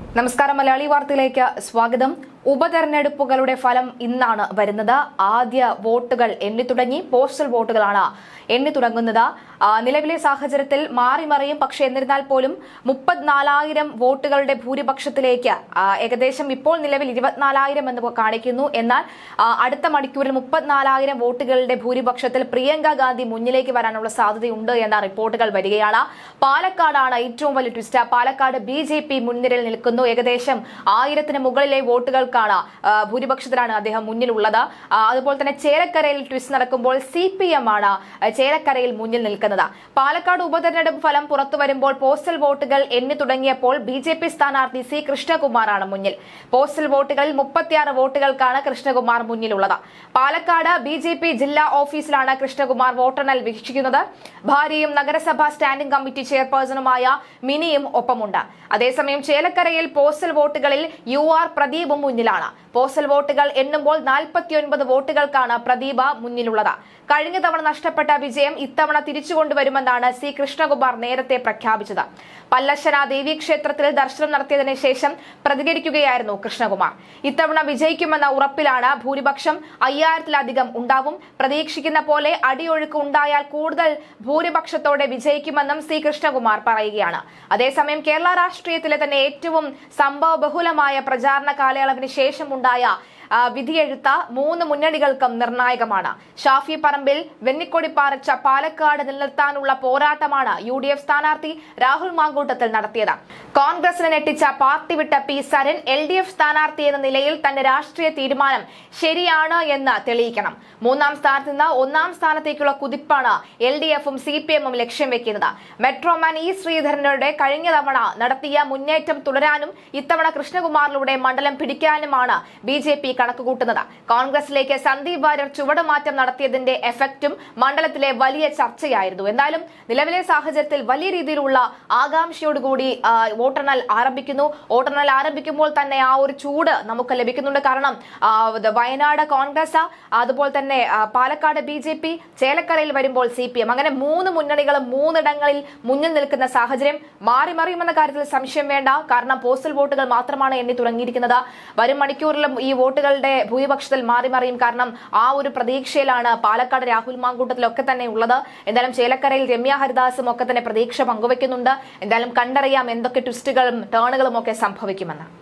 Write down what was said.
നമസ്കാരം മലയാളി വാർത്തയിലേക്ക് സ്വാഗതം ഉപതെരഞ്ഞെടുപ്പുകളുടെ ഫലം ഇന്നാണ് വരുന്നത് ആദ്യ വോട്ടുകൾ എണ്ണി തുടങ്ങി പോസ്റ്റൽ വോട്ടുകളാണ് എണ്ണി തുടങ്ങുന്നത് ആ, നിലവിലെ സാഹചര്യത്തിൽ മാറി മറിയും പക്ഷേ എന്നിരുന്നാൽ പോലും മുപ്പത്തിനാലായിരം വോട്ടുകളുടെ ഭൂരിപക്ഷത്തിലേക്ക് ആ, ഏകദേശം ഇപ്പോൾ നിലവിൽ ഇരുപത്തിനാലായിരം എന്ന് കാണിക്കുന്നു എന്നാൽ ആ, അടുത്ത മണിക്കൂറിൽ മുപ്പത്തിനാലായിരം വോട്ടുകളുടെ ഭൂരിപക്ഷത്തിൽ പ്രിയങ്ക ഗാന്ധി മുന്നിലേക്ക് വരാനുള്ള സാധ്യതയുണ്ട് എന്ന റിപ്പോർട്ടുകൾ വരികയാണ് പാലക്കാടാണ് ഏറ്റവും വലിയ twist Palakkad B J P മുൻനിരയിൽ നിൽക്കുന്നു ഏകദേശം ആയിരത്തിന് മുകളിലെ വോട്ടുകൾക്കാണ് ആ, ഭൂരിപക്ഷത്തിലാണ് അദ്ദേഹം മുന്നിലുള്ളത് ആ, അതുപോലെ തന്നെ ചേലക്കരയിൽ ട്വിസ്റ്റ് നടക്കുമ്പോൾ സി പി എം ആണ് ആ, ചേലക്കരയിൽ മുന്നിൽ നിൽക്കുന്നത് പാലക്കാട് ഉപതെരഞ്ഞെടുപ്പ് ഫലം പുറത്തു വരുമ്പോൾ പോസ്റ്റൽ വോട്ടുകൾ എണ്ണി തുടങ്ങിയപ്പോൾ ബി ജെ പി സ്ഥാനാർത്ഥി സി കൃഷ്ണകുമാറാണ് മുന്നിൽ പോസ്റ്റൽ വോട്ടുകളിൽ മുപ്പത്തിയാറ് വോട്ടുകൾക്കാണ് കൃഷ്ണകുമാർ മുന്നിലുള്ളത് പാലക്കാട് ബി ജെ പി ജില്ലാ ഓഫീസിലാണ് കൃഷ്ണകുമാർ വോട്ടെണ്ണൽ വീക്ഷിക്കുന്നത് ഭാര്യയും നഗരസഭാ സ്റ്റാൻഡിംഗ് കമ്മിറ്റി ചെയർപേഴ്സണുമായ മിനിയും ഒപ്പമുണ്ട് അതേസമയം ചേലക്കരയിൽ പോസ്റ്റൽ വോട്ടുകളിൽ യു ആർ പ്രദീപും മുന്നിലാണ് പോസ്റ്റൽ വോട്ടുകൾ എണ്ണുമ്പോൾ നാൽപ്പത്തിയൊൻപത് വോട്ടുകൾക്കാണ് പ്രദീപ മുന്നിലുള്ളത് കഴിഞ്ഞ തവണ നഷ്ടപ്പെട്ട വിജയം ഇത്തവണ തിരിച്ചുകൊണ്ടുവരുമെന്നാണ് സി കൃഷ്ണകുമാർ നേരത്തെ പ്രഖ്യാപിച്ചത് പല്ലശ്ശന ദേവീക്ഷേത്രത്തിൽ ദർശനം നടത്തിയതിനു ശേഷം പ്രതികരിക്കുകയായിരുന്നു കൃഷ്ണകുമാർ ഇത്തവണ വിജയിക്കുമെന്ന ഉറപ്പിലാണ് ഭൂരിപക്ഷം അയ്യായിരത്തിലധികം ഉണ്ടാവും പ്രതീക്ഷിക്കുന്ന പോലെ അടിയൊഴുക്ക് ഉണ്ടായാൽ കൂടുതൽ ഭൂരിപക്ഷത്തോടെ വിജയിക്കുമെന്നും സി കൃഷ്ണകുമാർ പറയുകയാണ് അതേസമയം കേരള രാഷ്ട്രീയത്തിലെ തന്നെ ഏറ്റവും സംഭവ ബഹുലമായ പ്രചാരണ കാലയളവിന് ശേഷമുണ്ടായ ആ, വിധിയെഴുത്ത മൂന്ന് മുന്നണികൾക്കും നിർണായകമാണ് ഷാഫി പറമ്പിൽ വെന്നിക്കൊടി പാറച്ച പാലക്കാട് നിലനിർത്താനുള്ള പോരാട്ടമാണ് യു ഡി എഫ് സ്ഥാനാർത്ഥി രാഹുൽ മാങ്കൂട്ടത്തിൽ നടത്തിയത് കോൺഗ്രസിനെ ഞെട്ടിച്ച പാർട്ടി വിട്ട P Sarin L D F സ്ഥാനാർത്ഥി എന്ന നിലയിൽ തന്റെ രാഷ്ട്രീയ തീരുമാനം ശരിയാണ് എന്ന് തെളിയിക്കണം മൂന്നാം സ്ഥാനത്ത് നിന്ന് ഒന്നാം സ്ഥാനത്തേക്കുള്ള കുതിപ്പാണ് എൽ ഡി എഫും സി പി എമ്മും ലക്ഷ്യം വെക്കുന്നത് മെട്രോമാൻ ഇ ശ്രീധരനുടെ കഴിഞ്ഞ തവണ നടത്തിയ മുന്നേറ്റം തുടരാനും ഇത്തവണ കൃഷ്ണകുമാറിലൂടെ മണ്ഡലം പിടിക്കാനുമാണ് ബി ജെ പി കണക്കുകൂട്ടുന്നത് കോൺഗ്രസിലേക്ക് സന്ദീപ് വാര്യർ ചുവടുമാറ്റം നടത്തിയതിന്റെ എഫക്റ്റും മണ്ഡലത്തിലെ വലിയ ചർച്ചയായിരുന്നു എന്നാലും നിലവിലെ സാഹചര്യത്തിൽ വലിയ രീതിയിലുള്ള ആകാംക്ഷയോടുകൂടി ആ, വോട്ടെണ്ണൽ ആരംഭിക്കുന്നു വോട്ടെണ്ണൽ ആരംഭിക്കുമ്പോൾ തന്നെ ആ ഒരു ചൂട് നമുക്ക് ലഭിക്കുന്നുണ്ട് കാരണം ആ, ഇത് വയനാട് കോൺഗ്രസ് അതുപോലെ തന്നെ ആ, പാലക്കാട് ബി ജെ പി ചേലക്കരയിൽ വരുമ്പോൾ സി പി എം അങ്ങനെ മൂന്ന് മുന്നണികളും മൂന്നിടങ്ങളിൽ മുന്നിൽ നിൽക്കുന്ന സാഹചര്യം മാറി മറിയുമെന്ന കാര്യത്തിൽ സംശയം വേണ്ട കാരണം പോസ്റ്റൽ വോട്ടുകൾ മാത്രമാണ് എണ്ണി തുടങ്ങിയിരിക്കുന്നത് വരും മണിക്കൂറിലും ഈ വോട്ടുകളുടെ ഭൂരിപക്ഷത്തിൽ മാറി മറിയും കാരണം ആ ഒരു പ്രതീക്ഷയിലാണ് പാലക്കാട് രാഹുൽ മാങ്കൂട്ടത്തിലൊക്കെ തന്നെ ഉള്ളത് എന്തായാലും ചേലക്കരയിൽ രമ്യ ഹരിദാസും ഒക്കെ തന്നെ പ്രതീക്ഷ പങ്കുവെക്കുന്നുണ്ട് എന്തായാലും കണ്ടറിയാം എന്തൊക്കെ ട്വിസ്റ്റുകളും ടേണുകളും ഒക്കെ സംഭവിക്കുമെന്ന്